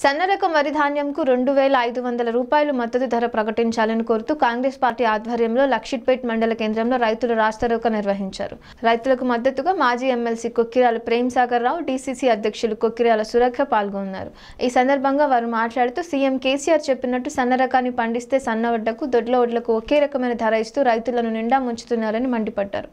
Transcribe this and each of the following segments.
సన్నరకం వరి ధాన్యంకు రెండు వేల ఐదు వందల రూపాయలు మద్దతు ధర ప్రకటించాలని కోరుతూ కాంగ్రెస్ పార్టీ ఆధ్వర్యంలో లక్షిట్పేట్ మండల కేంద్రంలో రైతులు రాస్తారోక నిర్వహించారు రైతులకు మద్దతుగా మాజీ ఎమ్మెల్సీ కొక్కిరాల ప్రేమ్ సాగర్ రావు డీసీసీ అధ్యక్షులు కొక్కిరాల సురక్ష పాల్గొన్నారు ఈ సందర్భంగా వారు మాట్లాడుతూ సీఎం కేసీఆర్ చెప్పినట్టు సన్న రకాన్ని పండిస్తే సన్న వడ్లకు దొడ్ల వడ్లకు ఒకే రకమైన ధర ఇస్తూ రైతులను నిండా ముంచుతున్నారని మండిపడ్డారు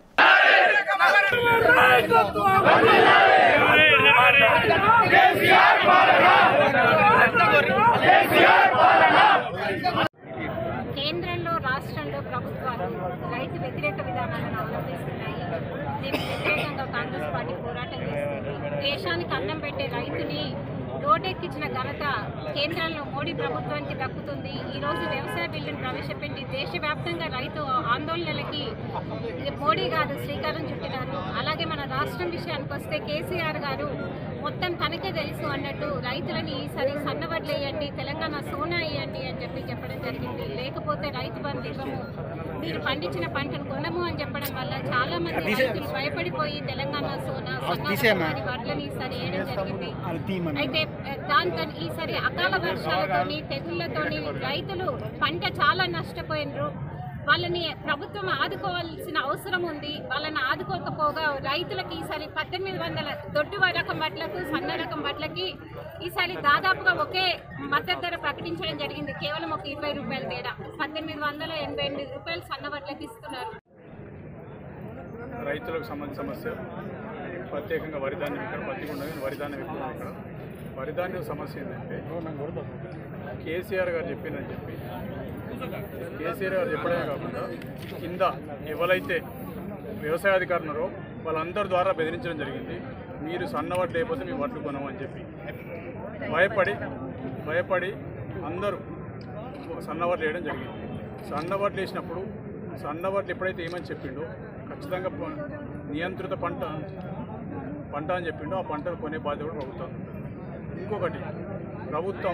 కేంద్రంలో రాష్ట్రంలో ప్రభుత్వాలు రైతు వ్యతిరేక విధానాలను అవలంబిస్తున్నాయి దీనికి వ్యతిరేకంగా కాంగ్రెస్ పార్టీ పోరాటం చేస్తుంది దేశానికి అన్నం పెట్టే రైతుని రోడ్డెక్కించిన ఘనత కేంద్రంలో మోడీ ప్రభుత్వానికి దక్కుతుంది ఈ రోజు వ్యవసాయ బిల్లును ప్రవేశపెట్టి దేశవ్యాప్తంగా రైతు ఆందోళనలకి మోడీ గారు శ్రీకారం చుట్టినారు అలాగే మన రాష్ట్రం విషయానికి వస్తే కేసీఆర్ గారు మొత్తం తనకే తెలుసు అన్నట్టు రైతులని ఈసారి సన్నవడ్లు వేయండి తెలంగాణ సోనా వేయండి అని చెప్పి చెప్పడం జరిగింది లేకపోతే రైతు బంధు ఇవ్వము మీరు పండించిన పంటను కొనము అని చెప్పడం వల్ల చాలా మంది రైతులు భయపడిపోయి తెలంగాణ సోనా సన్న వడ్లని ఈసారి వేయడం జరిగింది అయితే ఆ, దాంతో ఈసారి అకాల వర్షాలతోని తెగుళ్లతోని రైతులు పంట చాలా నష్టపోయినరు వాళ్ళని ప్రభుత్వం ఆదుకోవాల్సిన అవసరం ఉంది వాళ్ళని ఆదుకోకపోగా రైతులకి ఈసారి పద్దెనిమిది వందల దొడ్డు రకం వడ్లకు సన్న రకం వడ్లకి ఈసారి దాదాపుగా ఒకే మద్దతు ధర ప్రకటించడం జరిగింది కేవలం ఒక ఇరవై రూపాయల తేడా పద్దెనిమిది వందల ఎనభై ఎనిమిది రూపాయలు సన్న వడ్లకి ఇస్తున్నారు రైతులకు సంబంధించిన సమస్య ప్రత్యేకంగా వరిధాన్యం ఇక్కడ పత్తి ఉండదు వరిధాన్యం ఎక్కువ ఉంది ఇక్కడ వరిధాన్యం సమస్య ఏంటంటే కేసీఆర్ గారు చెప్పిందని చెప్పి కేసీఆర్ గారు చెప్పడమే కాకుండా కింద ఎవరైతే వ్యవసాయ అధికారులు ఉన్నారో వాళ్ళందరి ద్వారా బెదిరించడం జరిగింది మీరు సన్న వడ్లు లేకపోతే మీ వడ్లు కొనమని చెప్పి భయపడి భయపడి అందరూ సన్నవడ్లు వేయడం జరిగింది సన్నవడ్లు వేసినప్పుడు సన్నవడ్లు ఎప్పుడైతే ఏమని చెప్పిండో ఖచ్చితంగా ప- నియంత్రిత పంట పంట అని చెప్పిండో ఆ పంటను కొనే బాధ్యత కూడా ప్రభుత్వం ఇంకొకటి ప్రభుత్వం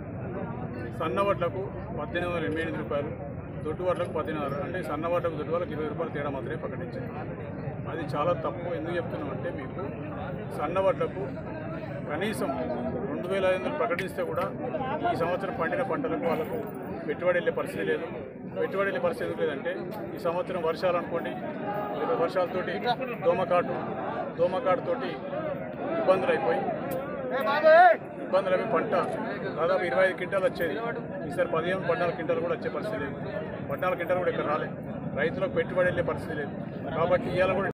సన్నవడ్లకు పద్దెనిమిది వందల ఎనభై ఎనిమిది రూపాయలు దొడ్డు వడ్లకు పద్దెనిమిది వందలు అంటే సన్నవడ్లకు దొడ్డు వాళ్ళకి ఇరవై రూపాయలు తేడా మాత్రమే ప్రకటించింది అది చాలా తప్పు ఎందుకు చెప్తున్నామంటే మీకు సన్నవడ్లకు కనీసం రెండు వేల ఐదు వందలు ప్రకటిస్తే కూడా ఈ సంవత్సరం పండిన పంటలకు వాళ్ళకు పెట్టుబడి వెళ్ళే పరిస్థితి లేదు పెట్టుబడి వెళ్ళే పరిస్థితి ఎందుకు లేదంటే ఈ సంవత్సరం వర్షాలు అనుకోండి లేదా వర్షాలతోటి దోమకాటు దోమకాటుతోటి ఇబ్బందులు అయిపోయి ఇబ్బందులు అవి పంట దాదాపు ఇరవై ఐదు క్వింటాలు వచ్చేది ఈసారి పదిహేను పద్నాలుగు క్వింటాలు కూడా వచ్చే పరిస్థితి లేదు పద్నాలుగు క్వింటాలు కూడా ఇక్కడ రాలేదు రైతులకు పెట్టుబడి వెళ్ళే పరిస్థితి లేదు కాబట్టి ఇవాళ కూడా